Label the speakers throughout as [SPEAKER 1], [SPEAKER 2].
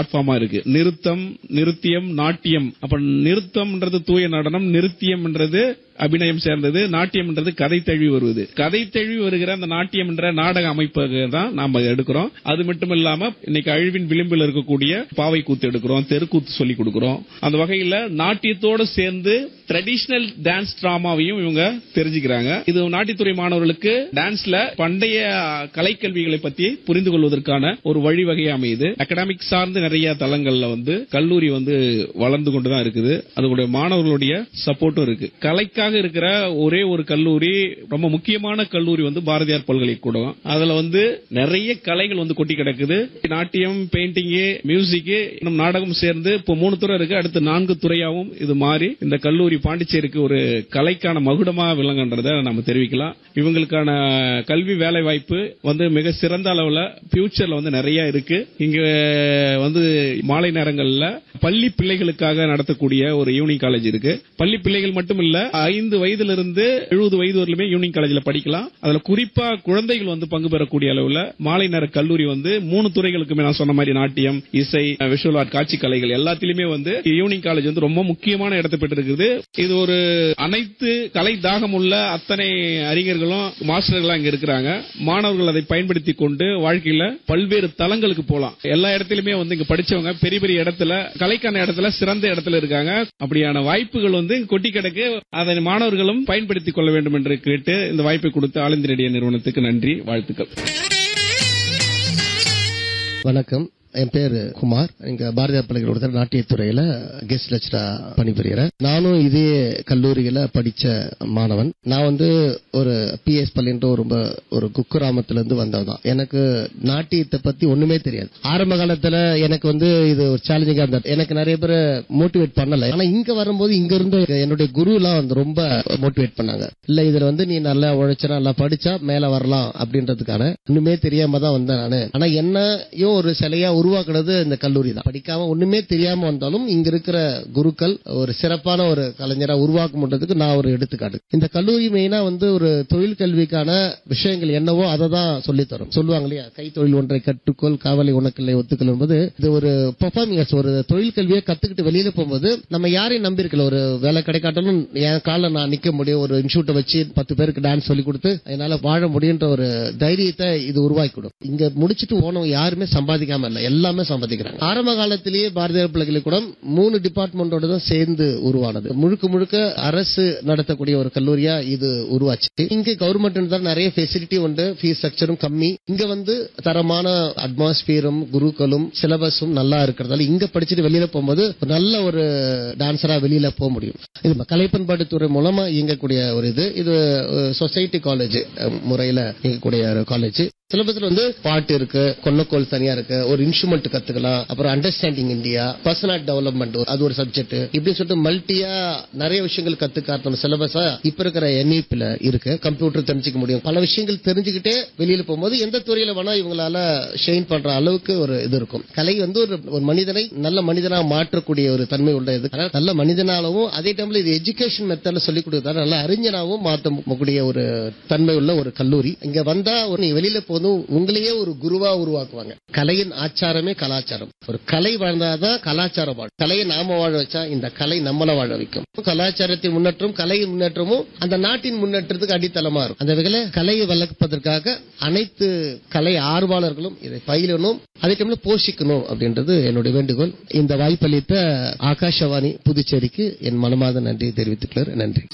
[SPEAKER 1] பிளாட்ஃபார்மா இருக்கு நிறுத்தம் நிருத்தியம் நாட்டியம் அப்ப நிறுத்தம்ன்றது தூய நடனம் நிருத்தியம்ன்றது அபிநயம் சேர்ந்தது நாட்டியம்ன்றது கதை தழுவி வருவது கதை தழுவி வருகிற அந்த நாட்டியம் என்ற நாடக அமைப்பாக தான் நாம எடுக்கிறோம் அது மட்டும் இல்லாம இன்னைக்கு அழிவின் விளிம்பில் இருக்கக்கூடிய பாவை கூத்து எடுக்கிறோம் தெருக்கூத்து சொல்லி கொடுக்கிறோம் அந்த வகையில நாட்டியத்தோட சேர்ந்து ட்ரெடிஷனல் டான்ஸ் டிராமாவையும் இவங்க தெரிஞ்சுக்கிறாங்க இது நாட்டியத்துறை மாணவர்களுக்கு டான்ஸ்ல பண்டைய கலைக்கல்விகளை பத்தி புரிந்து கொள்வதற்கான ஒரு வழிவகை அமையுது அகடாமிக் சார்ந்து நிறைய தளங்கள்ல வந்து கல்லூரி வந்து வளர்ந்து கொண்டுதான் இருக்குது அதோட மாணவர்களுடைய சப்போர்ட்டும் இருக்கு கலைக்காக இருக்கிற ஒரே ஒரு கல்லூரி ரொம்ப முக்கியமான கல்லூரி வந்து பாரதியார் பல்கலைக்கூடம் அதுல வந்து நிறைய கலைகள் வந்து கொட்டி கிடக்குது நாட்டியம் பெயிண்டிங் மியூசிக் இன்னும் நாடகம் சேர்ந்து இப்போ மூணு துறை இருக்கு அடுத்து நான்கு துறையாவும் இது மாறி இந்த கல்லூரி பாண்டிச்சேரிக்கு ஒரு கலைக்கான மகுடமா விளங்குன்றதை நம்ம தெரிவிக்கலாம் இவங்களுக்கான கல்வி வேலை வாய்ப்பு வந்து மிக சிறந்த அளவுல ஃபியூச்சர்ல வந்து நிறைய இருக்கு இங்க வந்து மாலை நேரங்கள்ல பள்ளி பிள்ளைகளுக்காக நடத்தக்கூடிய ஒரு ஈவினிங் காலேஜ் இருக்கு பள்ளி பிள்ளைகள் மட்டும் இல்ல ஐந்து வயதிலிருந்து எழுபது வயது வரலுமே ஈவினிங் காலேஜ்ல படிக்கலாம் அதுல குறிப்பா குழந்தைகள் வந்து பங்கு பெறக்கூடிய அளவுல மாலை நேர கல்லூரி வந்து மூணு துறைகளுக்குமே நான் சொன்ன மாதிரி நாட்டியம் இசை விஷுவல் ஆர்ட் காட்சி கலைகள் எல்லாத்திலுமே வந்து ஈவினிங் காலேஜ் வந்து ரொம்ப முக்கியமான இடத்தை பெற்றிருக்குது இது ஒரு அனைத்து கலை தாகம் உள்ள அத்தனை அறிஞர்களும் மாஸ்டர்களும் இங்க இருக்கிறாங்க மாணவர்கள் அதை பயன்படுத்தி கொண்டு வாழ்க்கையில பல்வேறு தளங்களுக்கு போலாம் எல்லா இடத்திலுமே வந்து இங்க படிச்சவங்க பெரிய பெரிய இடத்துல கலைக்கான இடத்துல சிறந்த இடத்துல இருக்காங்க அப்படியான வாய்ப்புகள் வந்து கொட்டி கிடக்கு அதை மாணவர்களும் பயன்படுத்திக் கொள்ள வேண்டும் என்று கேட்டு இந்த வாய்ப்பை கொடுத்த ஆல் இந்திய ரேடியோ நிறுவனத்துக்கு நன்றி வாழ்த்துக்கள்
[SPEAKER 2] வணக்கம் என் பேரு குமார் இங்க பாரதியார் பல்கலைக்கழகத்தில் நாட்டியத்துறையில கெஸ்ட் லெக்சரா பணிபுரியறேன் நானும் இதே கல்லூரியில படிச்ச மாணவன் நான் வந்து ஒரு பிஎஸ் பள்ளின்ற ஒரு ரொம்ப ஒரு குக்கிராமத்துல இருந்து வந்தவன் எனக்கு நாட்டியத்தை பத்தி ஒண்ணுமே தெரியாது ஆரம்ப காலத்துல எனக்கு வந்து இது ஒரு சேலஞ்சிங்கா இருந்தது எனக்கு நிறைய பேர் மோட்டிவேட் பண்ணல ஆனா இங்க வரும்போது இங்க இருந்து என்னுடைய குரு எல்லாம் வந்து ரொம்ப மோட்டிவேட் பண்ணாங்க இல்ல இதுல வந்து நீ நல்லா உழைச்சா நல்லா படிச்சா மேல வரலாம் அப்படின்றதுக்கான ஒண்ணுமே தெரியாம தான் வந்தேன் நானு ஆனா என்னையும் ஒரு சிலையா உருவாக்குனது இந்த கல்லூரி தான் படிக்காம ஒண்ணுமே தெரியாம வந்தாலும் இங்க இருக்கிற குருக்கள் ஒரு சிறப்பான ஒரு கலைஞரா உருவாக்கும்ன்றதுக்கு நான் ஒரு எடுத்துக்காட்டு இந்த கல்லூரி மெயினா வந்து ஒரு தொழில் கல்விக்கான விஷயங்கள் என்னவோ அதை தான் சொல்லி தரும் சொல்லுவாங்க இல்லையா கைத்தொழில் ஒன்றை கற்றுக்கொள் காவலை உனக்கில்லை ஒத்துக்கல் என்பது இது ஒரு பெர்ஃபார்மிங் ஒரு தொழில் கல்வியை கத்துக்கிட்டு வெளியில போகும்போது நம்ம யாரையும் நம்பி இருக்கல ஒரு வேலை கிடைக்காட்டாலும் என் காலில் நான் நிக்க முடியும் ஒரு இன்ஸ்டியூட்டை வச்சு பத்து பேருக்கு டான்ஸ் சொல்லி கொடுத்து என்னால வாழ முடியுன்ற ஒரு தைரியத்தை இது உருவாக்கி கொடுக்கும் இங்க முடிச்சிட்டு போனவங்க யாருமே சம்பாதிக்காம இல்ல எல்லாமே சம்பாதிக்கிறாங்க ஆரம்ப காலத்திலேயே பாரதியார் பல்கலைக்கூடம் மூணு டிபார்ட்மெண்டோட தான் சேர்ந்து உருவானது முழுக்க முழுக்க அரசு நடத்தக்கூடிய ஒரு கல்லூரியா இது உருவாச்சு இங்க கவர்மெண்ட் தான் நிறைய ஃபெசிலிட்டி உண்டு ஃபீஸ் ஸ்ட்ரக்சரும் கம்மி இங்க வந்து தரமான அட்மாஸ்பியரும் குருக்களும் சிலபஸும் நல்லா இருக்கிறதால இங்க படிச்சுட்டு வெளியில போகும்போது ஒரு நல்ல ஒரு டான்சரா வெளியில போக முடியும் இது கலைப்பண்பாட்டு துறை மூலமா இயங்கக்கூடிய ஒரு இது இது சொசைட்டி காலேஜ் முறையில இயங்கக்கூடிய காலேஜ் சிலபஸ்ல வந்து பாட்டு இருக்கு கொன்னக்கோல் தனியா இருக்கு ஒரு இன்ஸ்ட்ருமெண்ட் கத்துக்கலாம் அப்புறம் அண்டர்ஸ்டாண்டிங் இந்தியா பர்சனல் டெவலப்மெண்ட் அது ஒரு சப்ஜெக்ட் இப்படி சொல்லிட்டு மல்டியா நிறைய விஷயங்கள் கத்துக்க நம்ம சிலபஸா இப்ப இருக்கிற என்இபில இருக்கு கம்ப்யூட்டர் தெரிஞ்சுக்க முடியும் பல விஷயங்கள் தெரிஞ்சுக்கிட்டே வெளியில போகும்போது எந்த துறையில வேணா இவங்களால ஷெயின் பண்ற அளவுக்கு ஒரு இது இருக்கும் கலை வந்து ஒரு ஒரு மனிதனை நல்ல மனிதனா மாற்றக்கூடிய ஒரு தன்மை உள்ள இது அதனால நல்ல மனிதனாகவும் அதே டைம்ல இது எஜுகேஷன் மெத்தட்ல சொல்லி கொடுத்தா நல்ல அறிஞனாகவும் மாற்றக்கூடிய ஒரு தன்மை உள்ள ஒரு கல்லூரி இங்க வந்தா ஒரு நீ வெளியில போதும் உங்களையே ஒரு குருவா உருவாக்குவாங்க கலையின் ஆச்சாரமே கலாச்சாரம் ஒரு கலை வாழ்ந்தாதான் கலாச்சாரம் வாழும் கலையை நாம வாழ வச்சா இந்த கலை நம்மள வாழ வைக்கும் கலாச்சாரத்தின் முன்னேற்றம் கலையின் முன்னேற்றமும் அந்த நாட்டின் முன்னேற்றத்துக்கு அடித்தளமா இருக்கும் அந்த வகையில கலையை வளர்ப்பதற்காக அனைத்து கலை ஆர்வலர்களும் இதை பயிலணும் அதே டைம்ல போஷிக்கணும் அப்படின்றது என்னுடைய வேண்டுகோள் இந்த வாய்ப்பளித்த ஆகாஷவாணி புதுச்சேரிக்கு என் மனமாத நன்றியை தெரிவித்துக்கிறார் நன்றி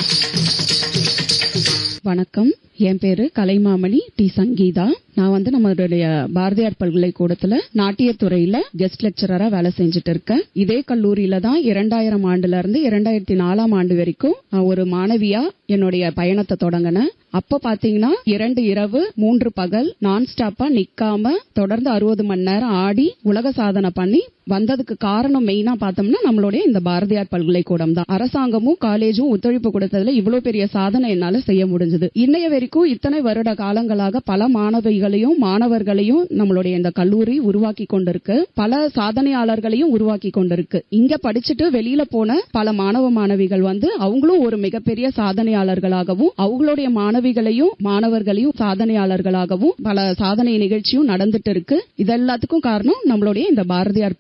[SPEAKER 3] வணக்கம் என் பேரு கலைமாமணி டி சங்கீதா நான் வந்து நம்மளுடைய பாரதியார் பல்கலைக்கூடத்துல நாட்டியத்துறையில கெஸ்ட் லெக்சரரா வேலை செஞ்சுட்டு இருக்கேன் இதே கல்லூரியில தான் இரண்டாயிரம் ஆண்டுல இருந்து இரண்டாயிரத்தி நாலாம் ஆண்டு வரைக்கும் நான் ஒரு மாணவியா என்னுடைய பயணத்தை தொடங்கினேன் அப்ப பாத்தீங்கன்னா இரண்டு இரவு மூன்று பகல் நான் ஸ்டாப்பா நிக்காம தொடர்ந்து அறுபது மணி நேரம் ஆடி உலக சாதனை பண்ணி வந்ததுக்கு காரணம் மெயினா பார்த்தோம்னா நம்மளுடைய இந்த பாரதியார் பல்கலைக்கூடம் தான் அரசாங்கமும் காலேஜும் ஒத்துழைப்பு கொடுத்ததுல இவ்வளவு பெரிய சாதனை என்னால செய்ய முடிஞ்சது இன்னைய வரைக்கும் இத்தனை வருட காலங்களாக பல மாணவிகளையும் மாணவர்களையும் நம்மளுடைய இந்த கல்லூரி உருவாக்கி கொண்டிருக்கு பல சாதனையாளர்களையும் உருவாக்கி கொண்டிருக்கு இங்க படிச்சுட்டு வெளியில போன பல மாணவ மாணவிகள் வந்து அவங்களும் ஒரு மிகப்பெரிய சாதனையாளர்களாகவும் அவங்களுடைய மாணவிகளையும் மாணவர்களையும் சாதனையாளர்களாகவும் பல சாதனை நிகழ்ச்சியும் நடந்துட்டு இருக்கு இது எல்லாத்துக்கும் காரணம் நம்மளுடைய இந்த பாரதியார்